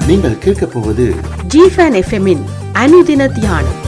நீங்கள் கேட்கப் போவது ஜிஃபன் எஃப்எம்மின் அனுதின தியானம்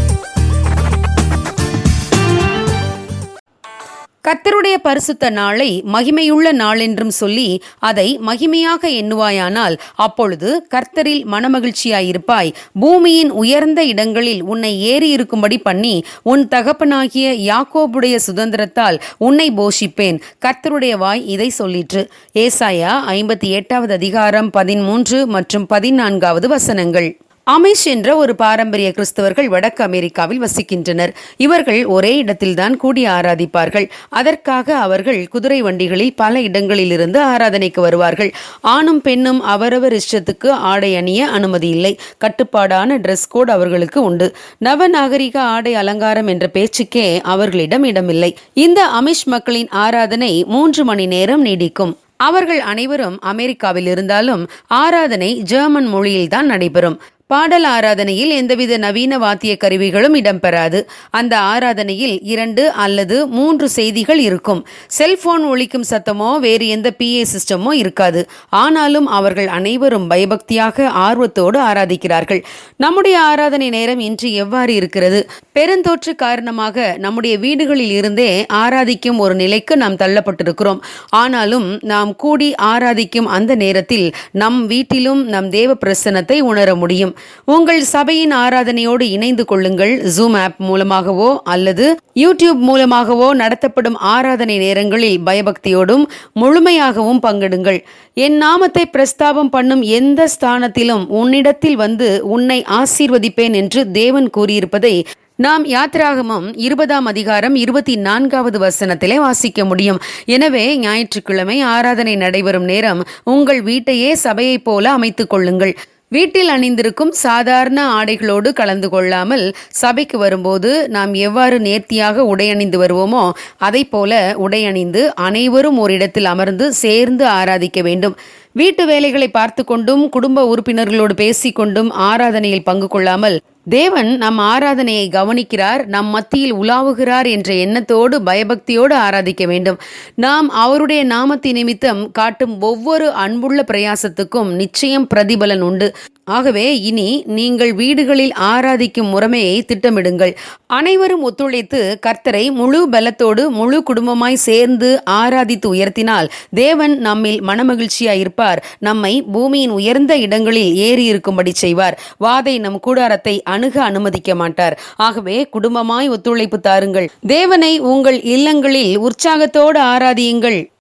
கர்த்தருடைய பரிசுத்த நாளை மகிமையுள்ள நாளென்றும் சொல்லி அதை மகிமையாக எண்ணுவாயானால் அப்பொழுது கர்த்தரில் மனமகிழ்ச்சியாயிருப்பாய் பூமியின் உயர்ந்த இடங்களில் உன்னை ஏறி இருக்கும்படி பண்ணி உன் தகப்பனாகிய யாக்கோபுடைய சுதந்திரத்தால் உன்னை போஷிப்பேன் கர்த்தருடைய வாய் இதை சொல்லிற்று ஏசாயா ஐம்பத்தி எட்டாவது அதிகாரம் பதிமூன்று மற்றும் பதினான்காவது வசனங்கள் அமிஷ் என்ற ஒரு பாரம்பரிய கிறிஸ்தவர்கள் வடக்கு அமெரிக்காவில் வசிக்கின்றனர் இவர்கள் ஒரே இடத்தில்தான் கூடி ஆராதிப்பார்கள் அதற்காக அவர்கள் குதிரை வண்டிகளில் பல இடங்களிலிருந்து ஆராதனைக்கு வருவார்கள் ஆணும் பெண்ணும் அவரவர் இஷ்டத்துக்கு ஆடை அணிய அனுமதி இல்லை கட்டுப்பாடான ட்ரெஸ் கோட் அவர்களுக்கு உண்டு நவநாகரிக ஆடை அலங்காரம் என்ற பேச்சுக்கே அவர்களிடம் இடமில்லை இந்த அமிஷ் மக்களின் ஆராதனை மூன்று மணி நேரம் நீடிக்கும் அவர்கள் அனைவரும் அமெரிக்காவில் இருந்தாலும் ஆராதனை ஜெர்மன் மொழியில்தான் நடைபெறும் பாடல் ஆராதனையில் எந்தவித நவீன வாத்திய கருவிகளும் இடம்பெறாது அந்த ஆராதனையில் இரண்டு அல்லது மூன்று செய்திகள் இருக்கும் செல்போன் ஒழிக்கும் சத்தமோ வேறு எந்த பிஏ சிஸ்டமோ இருக்காது ஆனாலும் அவர்கள் அனைவரும் பயபக்தியாக ஆர்வத்தோடு ஆராதிக்கிறார்கள் நம்முடைய ஆராதனை நேரம் இன்று எவ்வாறு இருக்கிறது பெருந்தொற்று காரணமாக நம்முடைய வீடுகளில் இருந்தே ஆராதிக்கும் ஒரு நிலைக்கு நாம் தள்ளப்பட்டிருக்கிறோம் ஆனாலும் நாம் கூடி ஆராதிக்கும் அந்த நேரத்தில் நம் வீட்டிலும் நம் தேவ பிரசன்னத்தை உணர முடியும் உங்கள் சபையின் ஆராதனையோடு இணைந்து கொள்ளுங்கள் ஜூம் ஆப் மூலமாகவோ அல்லது யூடியூப் மூலமாகவோ நடத்தப்படும் ஆராதனை நேரங்களில் பயபக்தியோடும் முழுமையாகவும் பங்கெடுங்கள் என் நாமத்தை பிரஸ்தாபம் பண்ணும் எந்த ஸ்தானத்திலும் உன்னிடத்தில் வந்து உன்னை ஆசீர்வதிப்பேன் என்று தேவன் கூறியிருப்பதை நாம் யாத்திராகமம் இருபதாம் அதிகாரம் இருபத்தி நான்காவது வசனத்திலே வாசிக்க முடியும் எனவே ஞாயிற்றுக்கிழமை ஆராதனை நடைபெறும் நேரம் உங்கள் வீட்டையே சபையைப் போல அமைத்துக் கொள்ளுங்கள் வீட்டில் அணிந்திருக்கும் சாதாரண ஆடைகளோடு கலந்து கொள்ளாமல் சபைக்கு வரும்போது நாம் எவ்வாறு நேர்த்தியாக உடை அணிந்து வருவோமோ அதை போல உடை அணிந்து அனைவரும் ஒரு இடத்தில் அமர்ந்து சேர்ந்து ஆராதிக்க வேண்டும் வீட்டு வேலைகளை பார்த்து கொண்டும் குடும்ப உறுப்பினர்களோடு பேசிக்கொண்டும் ஆராதனையில் பங்கு கொள்ளாமல் தேவன் நம் ஆராதனையை கவனிக்கிறார் நம் மத்தியில் உலாவுகிறார் என்ற எண்ணத்தோடு பயபக்தியோடு ஆராதிக்க வேண்டும் நாம் அவருடைய நாமத்தின் நிமித்தம் காட்டும் ஒவ்வொரு அன்புள்ள பிரயாசத்துக்கும் நிச்சயம் பிரதிபலன் உண்டு ஆகவே இனி நீங்கள் வீடுகளில் ஆராதிக்கும் முறைமையை திட்டமிடுங்கள் அனைவரும் ஒத்துழைத்து கர்த்தரை முழு பலத்தோடு முழு குடும்பமாய் சேர்ந்து ஆராதித்து உயர்த்தினால் தேவன் நம்மில் மனமகிழ்ச்சியாயிருப்பார் நம்மை பூமியின் உயர்ந்த இடங்களில் ஏறி இருக்கும்படி செய்வார் வாதை நம் கூடாரத்தை அணுக அனுமதிக்க மாட்டார் ஆகவே குடும்பமாய் ஒத்துழைப்பு தாருங்கள் தேவனை உங்கள் இல்லங்களில் உற்சாகத்தோடு ஆராதியுங்கள்